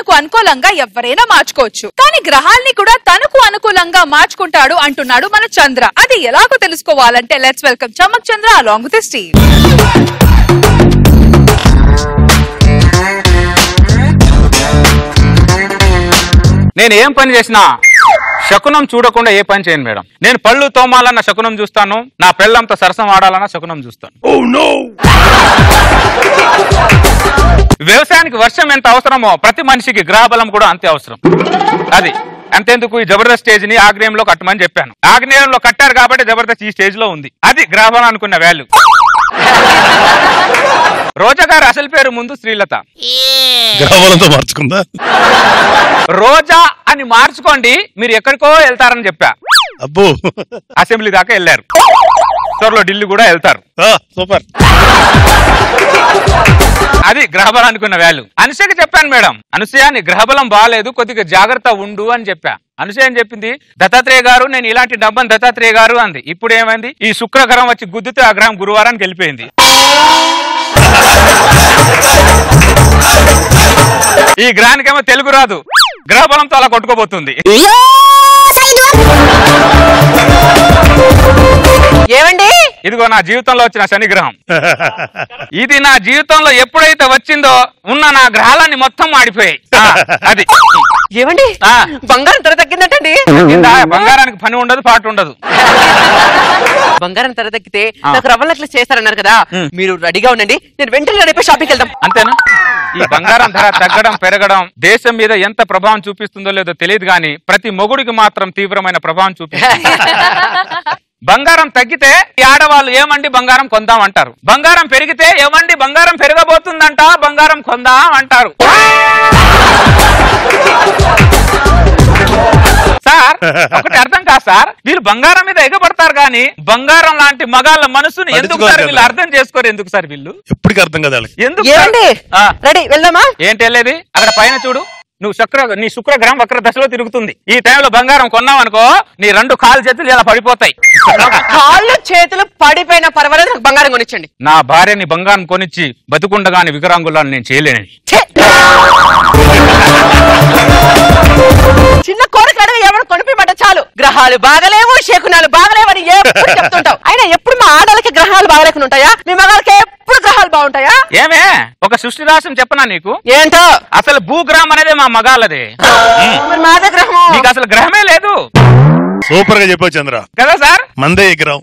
తనకు అనుకూలంగా ఎవరైనా మార్చుకోవచ్చు కానీ గ్రహాల్ని కూడా తనకు అనుకూలంగా మార్చుకుంటాడు అంటున్నాడు మన చంద్ర అది ఎలాగో తెలుసుకోవాలంటే let's welcome Chamak Chandra along with Steve నేను ఏం పని చేసినా శకునం చూడకుండా ఏ పని చేయను మేడం నేను పళ్ళు తోమాలన్న శకునం చూస్తాను నా పెళ్ళంతో సరసం ఆడాలన్న శకునం చూస్తాను వ్యవసాయానికి వర్షం ఎంత అవసరమో ప్రతి మనిషికి గ్రహబలం కూడా అంతే అవసరం అది అంతేందుకు ఈ జబర్దస్త్ స్టేజ్ ని ఆగ్నేయంలో కట్టమని చెప్పాను ఆగ్నేయంలో కట్టారు కాబట్టి జబర్దస్త్ ఈ స్టేజ్ లో ఉంది అది గ్రహబలం అనుకున్న వాల్యూ రోజా గారు అసలు పేరు ముందు శ్రీలత గ్రహబలంతో మార్చుకుందా రోజా అని మార్చుకోండి మీరు ఎక్కడికో వెళ్తారని చెప్పా అబ్బో అసెంబ్లీ దాకా వెళ్ళారు త్వరలో ఢిల్లీ కూడా వెళ్తారు ఆ, సూపర్ అది గ్రహబలం అనుకున్న వాల్యూ అనుసూయకి చెప్పాను మేడం అనసూయ నీ గ్రహబలం బాగాలేదు కొద్దిగా జాగ్రత్త ఉండు అని చెప్పా అనసూయ అని చెప్పింది దత్తాత్రేయ గారు నేను ఇలాంటి డబ్బని దత్తాత్రేయ గారు అంది ఇప్పుడు ఏమైంది ఈ శుక్రగ్రహం వచ్చి గుద్దితే ఆ గ్రహం గురువారానికి వెళ్ళిపోయింది ఈ గ్రహానికేమో తెలుగు రాదు గ్రహబలంతో అలా కొట్టుకోబోతుంది ఏమండి ఇదిగో నా జీవితంలో వచ్చిన శనిగ్రహం ఇది నా జీవితంలో ఎప్పుడైతే వచ్చిందో ఉన్న నా గ్రహాలన్నీ మొత్తం మాడిపోయాయి ఆ, అది ఏమండి ఆ. బంగారం ధర తగ్గిందటండి కింద బంగారానికి పని ఉండదు పాటు ఉండదు బంగారం ధర తగ్గితే ఆ. నాకు రవ్వ నెక్లెస్ చేస్తారన్నారు కదా ఉమ్. మీరు రెడీగా ఉండండి నేను వెంటనే రెడీ షాపింగ్కి వెళ్దాం అంతేనా ఈ బంగారం ధర తగ్గడం పెరగడం దేశం మీద ఎంత ప్రభావం చూపిస్తుందో లేదో తెలియదు కానీ ప్రతి మొగుడికి మాత్రం తీవ్రమైన ప్రభావం చూపిస్తుంది బంగారం తగ్గితే ఈ ఆడవాళ్ళు ఏమండి బంగారం కొందాం అంటారు బంగారం పెరిగితే ఏమండి బంగారం పెరగబోతుందంట బంగారం కొందాం అంటారు సార్ ఒకటి అర్థం కాదు సార్ వీళ్ళు బంగారం మీద ఎగబడతారు కానీ బంగారం లాంటి మగాళ్ళ మనసుని ఎందుకు సార్ వీళ్ళు అర్థం చేసుకోరు ఎందుకు సార్ వీళ్ళు ఎప్పటికీ అర్థం కదా వాళ్ళకి ఎందుకు సార్? ఏమండి ఆ. రెడీ వెళ్దామా ఏంటి వెళ్ళేది అక్కడ పైన చూడు నువ్వు శుక్ర నీ శుక్రగ్రహం వక్ర దశలో తిరుగుతుంది ఈ టైంలో బంగారం కొన్నావు అనుకో నీ రెండు కాలు చేతులు ఇలా పడిపోతాయి కాళ్ళు చేతులు పడిపోయినా పర్వాలేదు నాకు బంగారం కొనిచ్చండి నా భార్యని బంగారం కొనిచ్చి బతుకుండగాని వికరాంగులను నేను చేయలేను ఛే! చిన్న కోరిక అడగ ఎవరు కొనిపిమంట చాలు గ్రహాలు బాగలేవు శకునాలు బాగలేవని ఎప్పుడు చెప్తుంటావు అయినా ఎప్పుడు మా ఆడలకి గ్రహాలు బాగలేకుండా ఉంటాయా మీ మగాళ్ళకి ఎప్పుడు గ్రహాలు బాగుంటాయా ఏమే ఒక సృష్టి రాశం చెప్పనా నీకు ఏంటో అసలు భూగ్రహం అనేది మా మగాళ్ళదే మరి మాదే గ్రహం నీకు అసలు గ్రహమే లేదు సూపర్ గా చెప్పావు చంద్ర కదా సార్ మందే ఈ గ్రహం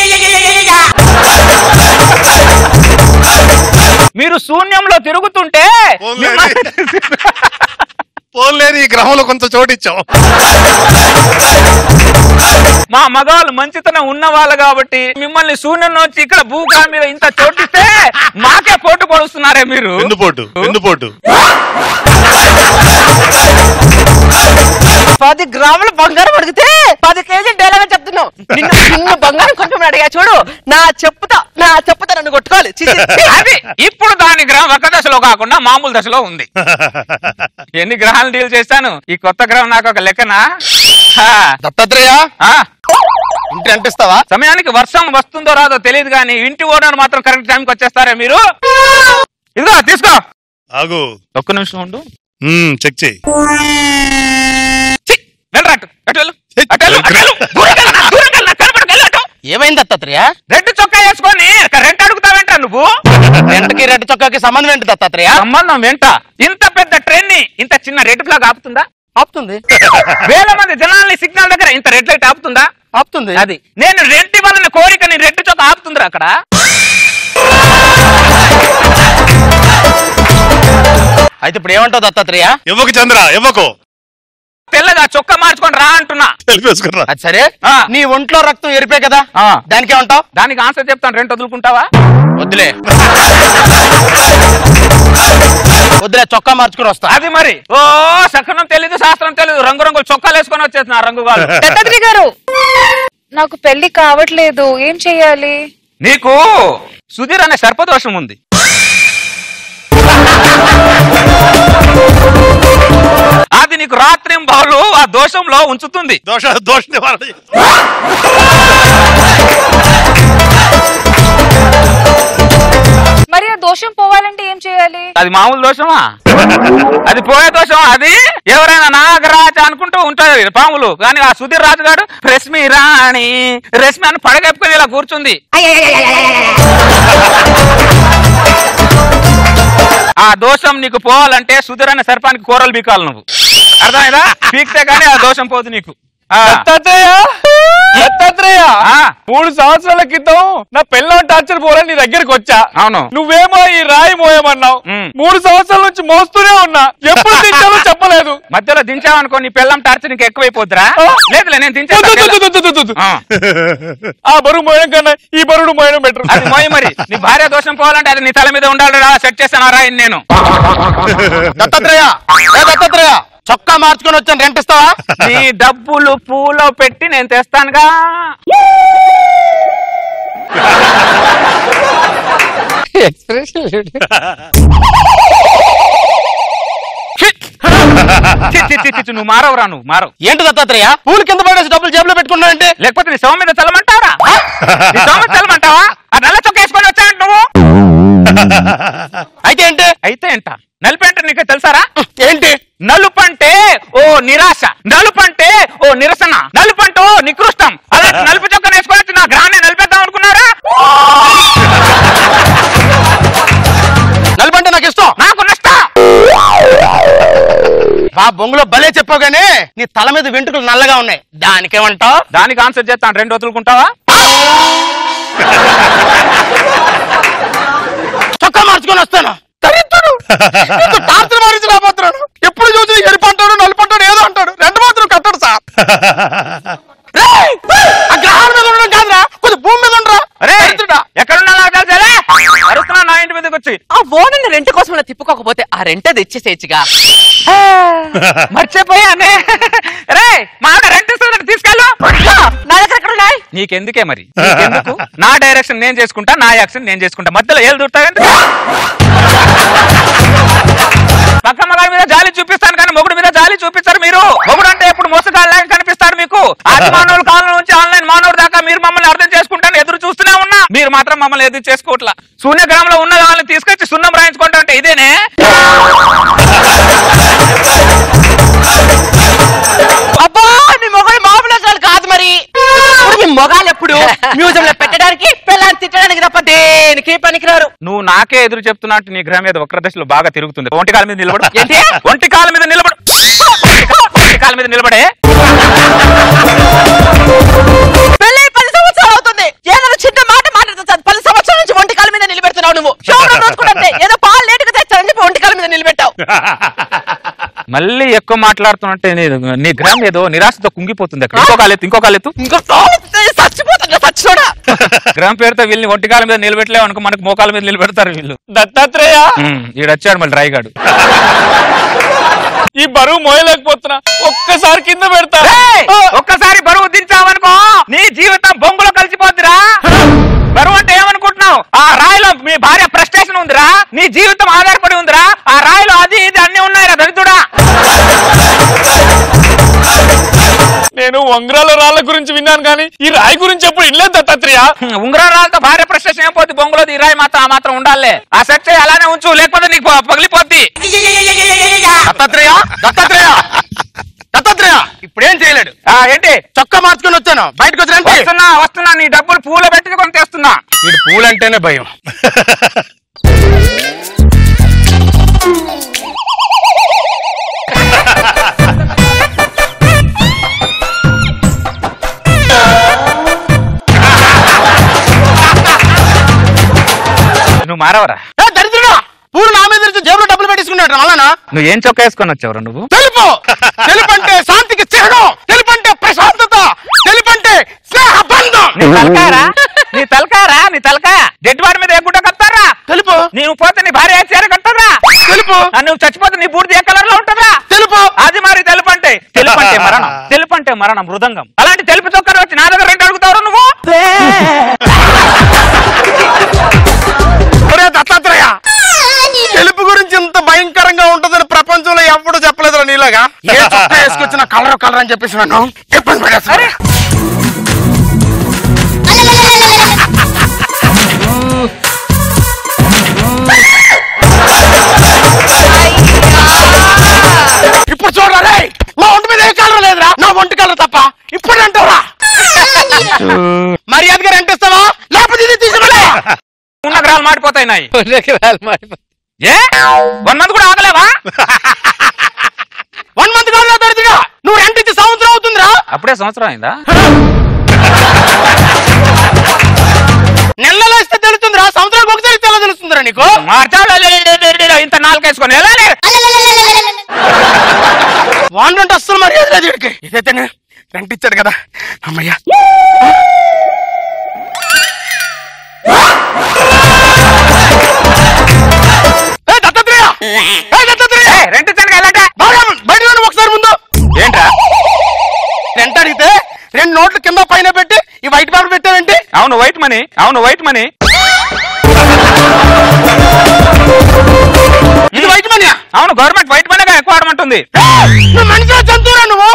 మీరు శూన్యంలో తిరుగుతుంటే పోన్లే. మిమ్మల్ని- పోలేని ఈ గ్రహంలో కొంత చోటు ఇచ్చాం మా మగవాళ్ళు మంచితనం ఉన్న వాళ్ళు కాబట్టి మిమ్మల్ని శూన్యం నుంచి ఇక్కడ భూగ్రహం మీద ఇంత చోటిస్తే మాకే పోటు పడుస్తున్నారే మీరు వెన్నుపోటు వెన్నుపోటు పది గ్రాముల బంగారం అడిగితే పది కేజీలు డేలాగా చెప్తున్నావు నిన్ను నిన్ను బంగారం కొంచెం అడిగా చూడు నా చెప్పుతో నా చెప్పుతో నన్ను కొట్టుకోవాలి చి, చి, చి. అది ఇప్పుడు దాని గ్రహం ఒక దశలో కాకుండా మామూలు దశలో ఉంది ఎన్ని గ్రహాలు డీల్ చేశాను ఈ కొత్త గ్రహం నాకు ఒక లెక్కనా హా. దత్తాత్రేయ ఆ, ఇంటి అంటిస్తావా సమయానికి వర్షం వస్తుందో రాదో తెలియదు కానీ ఇంటి ఓనర్ మాత్రం కరెక్ట్ టైంకి వచ్చేస్తారా మీరు ఇదిగో తీసుకో ఆగు ఒక్క నిమిషం ఉండు మ్మ్, చెక్ చేయి ఛీ, వెళ్ళరా అటు. అటు వెళ్ళు. అటు వెళ్ళు, అటు వెళ్ళు. దూరంగా వెళ్ళు, దూరంగా వెళ్ళు, కనపడకు, వెళ్ళు అటు. ఏమైంది దత్తాత్రేయ రెడ్ చొక్కా వేసుకొని రెంట్ అడుగుతావేంట నువ్వు రెంట్కి రెడ్ చొక్కాకి సంబంధం ఏంటి దత్తాత్రేయ సంబంధం వెంట ఇంత పెద్ద ట్రైన్ ని ఇంత చిన్న రెడ్ ఫ్లాగ్ ఆపుతుందా ఆపుతుంది వేల మంది జనాల్ని సిగ్నల్ దగ్గర ఇంత రెడ్ లైట్ ఆపుతుందా ఆపుతుంది అది నేను రెడ్ ఇవ్వాలన్న కోరికని రెడ్ చొక్క ఆపుతుందిరా అక్కడ అయితే ఇప్పుడు ఏమంటావు దత్తాత్రేయ ఇవ్వకు చంద్ర ఇవ్వకు తెల్లగా చొక్క మార్చుకొని రా అంటున్నా తెలిపేసుకురా అది సరే ఆ. నీ ఒంట్లో రక్తం ఎరిపే కదా ఆ. దానికి ఏమంటావు దానికి ఆన్సర్ చెప్తాను రెంట్ వదులుకుంటావా వద్దులే వద్దులే చొక్కా మార్చుకుని వస్తా అది మరి ఓ సకనం తెలీదు శాస్త్రం తెలీదు రంగు రంగులు చొక్కాలు వేసుకొని వచ్చేస్తున్నా రంగు వాళ్ళు దత్తాత్రి గారు నాకు పెళ్లి కావట్లేదు ఏం చెయ్యాలి నీకు సుధీర్ అనే సర్పదోషం ఉంది అది నీకు రాత్రింబావులు ఆ దోషంలో ఉంచుతుంది దోష దోష నివారణ చేయి. మరి ఆ దోషం పోవాలి పోవాలంటే ఏం చేయాలి అది మామూలు దోషమా అది పోయే దోషం అది ఎవరైనా నాగరాజ అనుకుంటూ ఉంటారు పాములు కానీ ఆ సుధీర్ రాజు గారు రశ్మి రాణి రశ్మి అని పడగెప్పుకొని ఇలా కూర్చుంది ఆ దోషం నీకు పోవాలంటే సుధీర్ అనే సర్పానికి కూరలు బీకాలి నువ్వు అర్థమైందా పీకితే కానీ ఆ దోషం పోదు నీకు ఆ. దత్తాత్రేయ దత్తాత్రేయ ఆ. మూడు సంవత్సరాల క్రితం నా పిల్లం టార్చర్ పోలని నీ దగ్గరికి వచ్చా అవును. నువ్వేమో ఈ రాయి మోయమన్నావు ఉమ్. మూడు సంవత్సరాల నుంచి మోస్తూనే ఉన్నా ఎప్పుడు దించాలో చెప్పలేదు మధ్యలో దించావనుకో నీ పిల్లం టార్చర్ నీకు ఎక్కువైపోద్దిరా ఆ. లేదులే నేను వద్దు, దించేస్తా వద్దు, వద్దు, వద్దు, వద్దు. ఆ. ఆ బరువు మోయడం కన్నా ఈ బరువుడు మోయడం బెటర్ అది మోయి మరి నీ భార్య దోషం పోవాలంటే అది నీ తల మీద ఉండాలి రా సెట్ చేస్తాను రా నేను దత్తాత్రేయ ఏ దత్తాత్రేయ చొక్కా మార్చుకొని వచ్చాను రెంట్ ఇస్తావా నీ డబ్బులు పూలో పెట్టి నేను తెస్తానుగా ఛీ! ఛీ, ఛీ, ఛీ, ఛీ, నువ్వు మారవురా నువ్వు మారవు ఏంటి దత్తాత్రేయ పూలు కింద పడేసి డబ్బులు జేబులో పెట్టుకున్నానంటే లేకపోతే నీ శవం మీద చల్లమంటావరా నీ శవం మీద చల్లమంటావా ఆ నల్ల చొక్క వేసుకొని వచ్చాడు నువ్వు అయితే ఏంటి అయితే ఏంట నలుపు అంటే నీకు తెలుసారా ఏంటి నలుపు అంటే ఓ నిరాశ నలుపు అంటే ఓ నిరసన నలుపు అంటే ఓ నికృష్టం అలా నలుపు చొక్క వేసుకొని వచ్చి నా గ్రహాన్ని నలిపేద్దాం అనుకున్నారా నలుపంటే నాకు ఇష్టం నాకు నష్టం బా బొంగులో భలే చెప్పావు గానీ నీ తల మీద వెంట్రుకలు నల్లగా ఉన్నాయి దానికేమంటావు దానికి ఆన్సర్ చేస్తాను రెండు వదులుకుంటావా చొక్కా మార్చుకొని వస్తాను దరిద్రుడు. నీకు టార్చర్ మారించి రాబోతున్నాడు ఎప్పుడు చూసి ఎరుపు అంటాడు నలుపు అంటాడు ఏదో అంటాడు రెండు మాత్రం కట్టాడు సార్ రేయ్! ఆ గ్రహాల మీద ఉండడం కాదురా కొద్ది భూమి మీద ఉండరా అరే దరిద్రుడా. ఎక్కడున్నా నాకు తెలుసలే అరుస్తున్నా నా ఇంటి మీదకి వచ్చి ఆ ఓనని రెంట్ కోసం ఇలా తిప్పుకోకపోతే ఆ రెంట్ తెచ్చేసేయచ్చుగా మర్చిపోయానే రే మా ఆవిడ రెంట్ ఇస్తుందంటే తీసుకెళ్ళు నా దగ్గర ఎక్కడ ఉన్నాయి నీకెందుకే మరి నీకెందుకు నా డైరెక్షన్ నేను చేసుకుంటా నా యాక్షన్ నేను చేసుకుంటా మధ్యలో ఏళ్ళు దూరుతాయంటే పక్క మగాడి మీద జాలి చూపిస్తాను కానీ మొగుడు మీద జాలి చూపిస్తారు మీరు మొగుడు అంటే ఎప్పుడు మోసగాళ్ళగా కనిపిస్తాడు మీకు ఆది మానవుల కాలం నుంచి ఆన్లైన్ మానవుడు దాకా మీరు మమ్మల్ని అర్థం చేసుకుంటాను ఎదురు చూస్తూనే ఉన్నా మీరు మాత్రం మమ్మల్ని ఎదురు చేసుకోవట్లా శూన్యగ్రామంలో ఉన్న వాళ్ళని తీసుకొచ్చి సున్నం రాయించుకుంటా అంటే ఇదేనే అబ్బా మీ మొగలు మామూలు అసలు కాదు మరి ఇప్పుడు మీ మొగాలు ఎప్పుడు మ్యూజియం లో పెట్టడానికి పిల్లల్ని తిట్టడానికి తప్ప దేనికి పనికిరారు నువ్వు నాకే ఎదురు చెప్తున్నట్టు నీ గ్రహం మీద వక్ర దశలో బాగా తిరుగుతుంది ఒంటి కాల మీద నిలబడు ఏంటి? ఒంటి కాల మీద నిలబడు ఒంటి కాల మీద నిలబడే పెళ్ళై పది సంవత్సరాలు అవుతుంది ఏదైనా చిన్న మాట మాట్లాడుతుంది పది సంవత్సరాల నుంచి ఒంటి కాల మీద నిలబెడుతున్నావు నువ్వు షోరూమ్ రోజుకుంటే ఏదో పాలు లేటుగా తెచ్చారని చెప్పి ఒంటి కాల మీద నిలబెట్టావు మళ్ళీ ఎక్కువ మాట్లాడుతున్నట్టే నీ- నీ గ్రహం ఏదో నిరాశతో కుంగిపోతుంది అక్కడ ఇంకో కాలెత్తు ఇంకో కాలెత్తు ఇంకా చచ్చిపోతున్నా చచ్చిచోడా గ్రహం పేరుతో వీళ్ళని ఒంటి కాల మీద నిలబెట్టలేవు అనుకో మనకు మోకాల మీద నిలబెడతారు వీళ్ళు దత్తాత్రేయ ఉమ్, ఈడొచ్చాడు మళ్ళీ రాయిగాడు ఈ బరువు మోయలేకపోతున్నా ఒక్కసారి కింద పెడతా ఏయ్! ఒక్కసారి బరువు దించావనుకో నీ జీవితం బొంగులో కలిసిపోద్దిరా బరువు అంటే ఏమనుకుంటున్నావు ఆ రాయిలో మీ భార్య ప్రెస్టేషన్ ఉందిరా నీ జీవితం ఆధారపడి ఉందిరా ఆ రాయిలో అది ఇది అన్ని ఉన్నాయిరా దరిద్రుడా నేను ఉంగరాల రాళ్ళ గురించి విన్నాను కానీ ఈ రాయి గురించి ఎప్పుడు ఇల్లేదు దత్తాత్రేయ హ్మ్, ఉంగరం రాళ్ళతో భార్య ప్రెస్టేషన్ ఏం పోద్ది బొంగులో ఈ రాయి మాత్రం ఆ మాత్రం ఉండాలే ఆ సెట్ చేయి అలానే ఉంచు లేకపోతే నీకు ప- పగిలిపోద్ది దత్తాత్రేయ దత్తాత్రేయ దత్తాత్రేయ ఇప్పుడేం చేయలేడు ఆ ఏంటి చొక్కా మార్చుకొని వచ్చాను బయటకు వచ్చినంటే వస్తున్నా వస్తున్నా నీ డబ్బులు పూల పెట్టుకొని తెస్తున్నా వీడు పూలంటేనే భయం నువ్వు మారవరా ఏ, దరిద్రుడా పూలు నా మీద తెరిచి జేబులో డబ్బులు పెట్టించుకున్నాడు మళ్ళా నువ్వు ఏం చొక్కా వేసుకొని వచ్చావురా నువ్వు తెలుపు తెలుపు అంటే శాంతికి చిహ్నం తెలుపు అంటే ప్రశాంతత తెలుపు అంటే స్నేహ బంధం నీ తలకారా నీ తలకారా నీ తలకాయ డెడ్ బాడీ మీద ఏ గుడ్డ కట్టారా తెలుపు నీవు పోతే నీ భార్య ఏ చీర కట్టదా తెలుపు ఆ, నువ్వు చచ్చిపోతే నీ బూడిద ఏ కలర్ లో ఉంటుందా తెలుపు అది మరి తెలుపు అంటే తెలుపు అంటే మరణం తెలుపు అంటే మరణం మృదంగం అలాంటి తెలుపు చొక్కరు వచ్చి నా దగ్గర రెండు అడుగుతావు నువ్వు ఒరే దత్తాత్రేయ తెలుపు గురించి ఇంత భయంకరంగా ఉంటుందని ప్రపంచంలో ఎప్పుడు చెప్పలేదురా నీలాగా ఏ చొక్కా వేసుకొచ్చిన కలర్ కలర్ అని చెప్పేసి నన్ను ఇబ్బంది పడేస్తాను మర్యాదగా రెంట్ ఇస్తావా లేకపోతే ఇది తీసుకెళ్ళా ఉన్న గ్రహాలు మాడిపోతాయి నాయి ఎకరాలు మాడిపోయి. ఏ వన్ మంత్ కూడా ఆగలేవా వన్ మంత్ కాదు తరచుగా నువ్వు రెంట్ ఇచ్చి సంవత్సరం అవుతుందిరా అప్పుడే సంవత్సరం అయిందా నెలలో ఇస్తే తెలుస్తుందిరా సంవత్సరానికి ఒకసారి ఇస్తే ఎలా తెలుస్తుందిరా నీకు మార్చాలి ఇంత నాలుగేసుకొని వెళ్ళాలి వాండు అంటే అస్సలు మర్యాద లేదు వీడికి ఇదైతే రెంట్ ఇచ్చాడు కదా అమ్మయ్యా ఏ, దత్తాత్రేయ! ఏ, దత్తాత్రేయ! రెంట్ ఇచ్చాను వెళ్ళంటే బాగా బయట రండి ఒకసారి ముందు ఏంట్రా రెంట్ అడిగితే రెండు నోట్లు కింద పైన పెట్టి ఈ వైట్ పేపర్ పెట్టావేంటి అవును వైట్ మనీ అవును వైట్ మనీ ఇది వైట్ మనీ అవును గవర్నమెంట్ వైట్ మనీగా ఎక్కువ ఆడమంటుంది నువ్వు మనిషి జంతువురా నువ్వు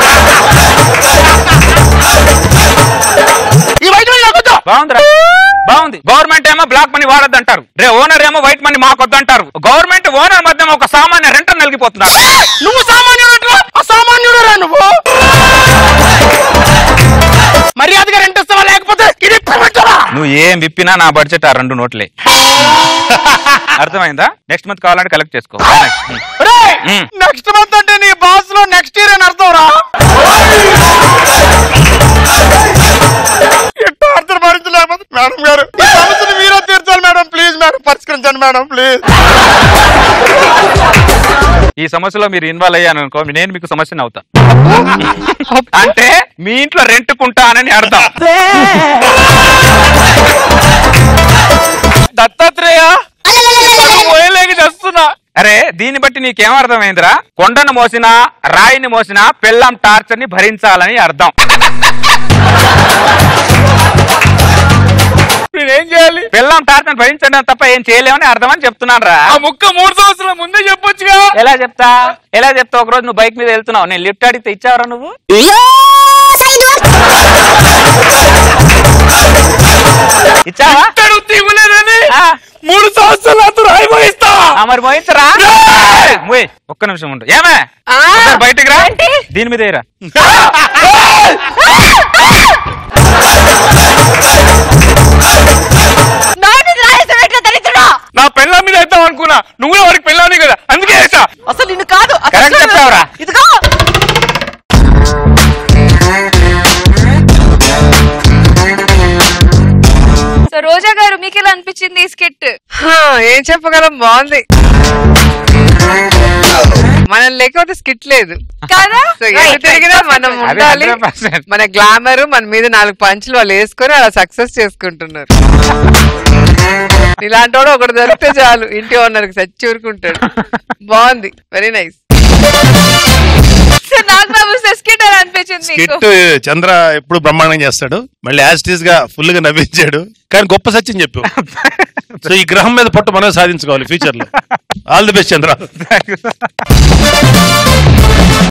ఈ వైట్ మనీ నాకు బాగుందిరా బాగుంది గవర్నమెంట్ ఏమో బ్లాక్ మనీ వాడద్దు అంటారు రే ఓనర్ ఏమో వైట్ మనీ మాకొద్దు అంటారు గవర్నమెంట్ ఓనర్ మధ్య ఒక సామాన్య రెంట్ నలిగిపోతున్నారు నువ్వు సామాన్యుడు అసామాన్యుడు రా నువ్వు మర్యాదగా రెంట్ ఇస్తావా లేకపోతే ఇది పెట్టరా నువ్వు ఏం విప్పినా నా బడ్జెట్ ఆ రెండు నోట్లే అర్థమైందా నెక్స్ట్ మంత్ కావాలంటే కలెక్ట్ చేసుకో మ్మ్. నెక్స్ట్ మంత్ అంటే నీ బాస్ లో నెక్స్ట్ ఇయర్ అని అర్థం రా ఎట్లా అర్థం భరించలేకపోతే మేడం గారు ఈ సమస్యను మీరే తీర్చాలి మేడం ప్లీజ్ మేడం పరిష్కరించండి మేడం ప్లీజ్ ఈ సమస్యలో మీరు ఇన్వాల్వ్ అయ్యాను అనుకో నేను మీకు సమస్యను అవుతా అంటే మీ ఇంట్లో రెంట్కుంటానని అర్థం దత్తాత్రేయ పోయలేక చేస్తున్నా అరే దీన్ని బట్టి నీకేం అర్థమైందిరా కొండను మోసినా రాయిని మోసినా పెళ్ళం టార్చర్ ని భరించాలని అర్థం నేనేం చేయాలి పెళ్ళం టార్చర్ భరించడం తప్ప ఏం చేయలేమని అర్థం అని చెప్తున్నాను రా ఆ ముక్క మూడు సంవత్సరాల ముందే చెప్పొచ్చుగా ఎలా చెప్తా ఎలా చెప్తా ఒక రోజు నువ్వు బైక్ మీద వెళ్తున్నావు నేను లిఫ్ట్ అడిగితే ఇచ్చావరా నువ్వు ఇచ్చావా అడుగుతూ ఇవ్వలేదని ఆ. మూడు సంవత్సరాలు నాతో రాయి పోయిస్తా ఆ, మరి మోయించరా మోయ్ ఒక్క నిమిషం ఉండు ఏమే ఒకసారి బయటికి రా దీని మీద ఏరా నోటి రాయేసావేంటి దరిద్రుడా? నా పెళ్ళ మీద వేద్దాం అనుకున్నా నువ్వు కూడా వాడికి పెళ్ళాని కదా అందుకే వేసా అసలు నిన్ను కాదు అసలు Correct చూడు. చెప్పావురా. ఇదిగో సో రోజా గారు మీకు ఎలా అనిపించింది ఈ స్కిట్ హా, ఏం చెప్పగలం బాగుంది మనం లేకపోతే స్కిట్ లేదు కదా సో ఎటు తిరిగినా మనం అది ఉండాలి 100%. మన గ్లామర్ మన మీద నాలుగు పంచులు వాళ్ళు వేసుకొని అలా సక్సెస్ చేసుకుంటున్నారు ఇలాంటి వాడు ఒకటి దొరికితే చాలు ఇంటి ఓనర్కి చచ్చి ఊరుకుంటాడు బాగుంది వెరీ నైస్ సో నాకు నవ్వుస్తే స్కిట్ ఎలా అనిపించింది మీకు స్కిట్ చంద్ర ఎప్పుడు బ్రహ్మాండంగా చేస్తాడు మళ్ళీ యాజ్ గా ఫుల్ గా నవ్వించాడు కానీ గొప్ప సత్యం చెప్పు సో ఈ గ్రహం మీద పట్టు మనం సాధించుకోవాలి ఫ్యూచర్ లో ఆల్ ది బెస్ట్ చంద్ర